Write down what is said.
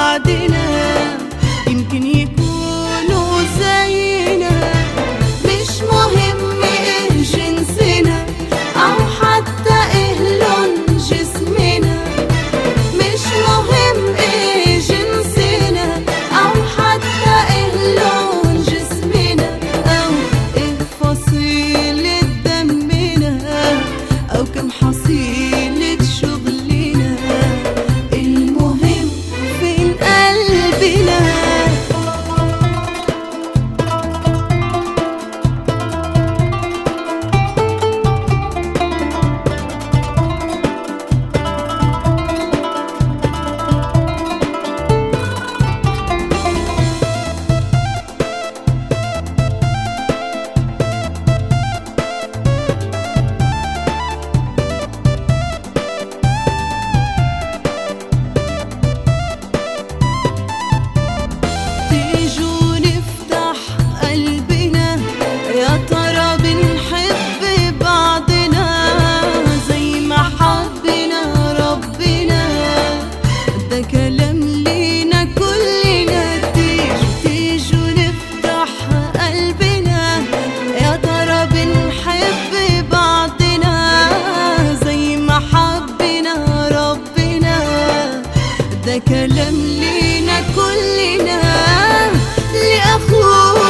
بعدنا يمكن يكونوا زينا مش مهم ايه جنسنا او حتى ايه لون جسمنا مش مهم ايه جنسنا او حتى ايه لون جسمنا او ايه فصيلة دمنا او كم حصيلة شغلنا المهم فين قلبنا تيجوا نفتح قلبنا يا ترى بنحب بعضنا زي ما حبنا ربنا ده كلام لينا كلنا تيجوا تيجوا نفتح قلبنا يا ترى بنحب بعضنا زي ما حبنا ربنا ده كلام لينا كلنا لأخونا